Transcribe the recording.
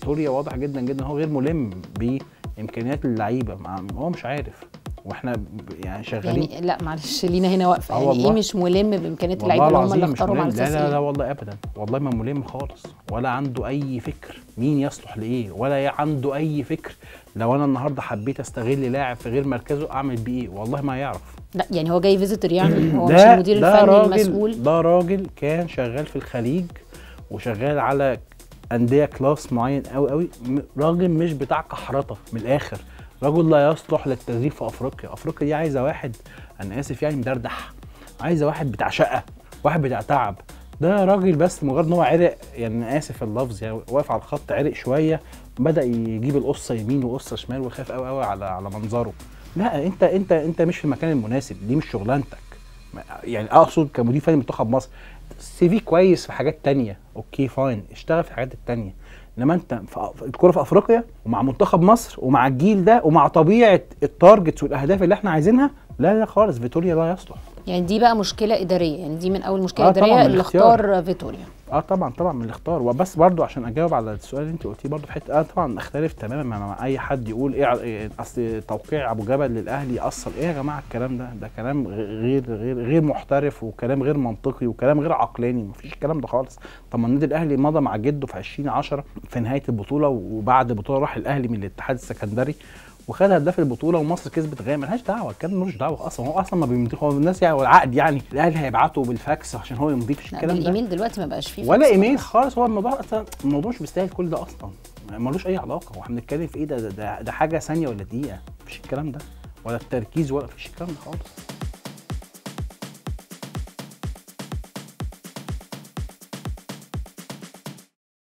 فيتوريا واضح جدا جدا هو غير ملم بامكانيات اللعيبه مع- هو مش عارف واحنا ب- يعني شغالين يعني لا معلش لينا هنا واقفه آه يعني ايه والله. مش ملم بامكانيات والله اللعيبه اللي هم العظيم اللي مش اختاروهم ملم على لا اساس لا لا ايه والله ابدا والله ما ملم خالص ولا عنده اي فكر مين يصلح لايه ولا عنده اي فكر لو انا النهارده حبيت استغل لاعب في غير مركزه اعمل بيه ايه والله ما يعرف لا يعني هو جاي فيزيتور يعني هو مش ده المدير ده الفني راجل المسؤول ده راجل كان شغال في الخليج وشغال على انديه كلاس معين قوي قوي م- راجل مش بتاع كحرطه من الاخر رجل لا يصلح للتدريب في افريقيا افريقيا دي عايزه واحد انا اسف يعني مدردح عايزه واحد بتاع شقه واحد بتاع تعب ده راجل بس مجرد ان هو عرق يعني أنا اسف اللفظ يعني واقف على الخط عرق شويه بدا يجيب القصه يمين وقصه شمال وخاف قوي قوي على على منظره لا انت انت انت مش في المكان المناسب دي مش شغلانتك ما- يعني اقصد كمدير فني منتخب مصر سي في كويس في حاجات تانية اوكي فاين اشتغل في الحاجات التانية انما انت في في الكوره في افريقيا ومع منتخب مصر ومع الجيل ده ومع طبيعه التارجتس والاهداف اللي احنا عايزينها لا لا خالص فيتوريا لا يصلح يعني دي بقى مشكله اداريه يعني دي من اول مشكله آه طبعاً، اداريه من اللي الاختيار. اختار فيتوريا اه طبعا طبعا من الاختيار وبس برضو عشان اجاوب على السؤال اللي انت قلتيه برضو في حته اه طبعا اختلف تماما مع, مع اي حد يقول ايه ع- إيه اصل توقيع ابو جبل للاهلي ياثر ايه يا جماعه الكلام ده ده كلام غ- غير غير غير محترف وكلام غير منطقي وكلام غير عقلاني مفيش الكلام ده خالص طب ما النادي الاهلي مضى مع جده في 2010 في نهايه البطوله وبعد البطوله راح الاهلي من الاتحاد السكندري وخد هداف البطوله ومصر كسبت غايه ملهاش دعوه الكلام ملوش دعوه اصلا هو اصلا ما بيمضي هو الناس يعني هو العقد يعني الاهلي هيبعته بالفاكس عشان هو يمضي مفيش لا الكلام ده بالايميل دلوقتي ما بقاش فيه ولا فاكس ايميل خلاص. خالص هو الموضوع اصلا الموضوع مش مستاهل كل ده اصلا ملوش اي علاقه هو احنا بنتكلم في ايه ده ده, ده, ده حاجه ثانيه ولا دقيقه مفيش الكلام ده ولا التركيز ولا مفيش الكلام ده خالص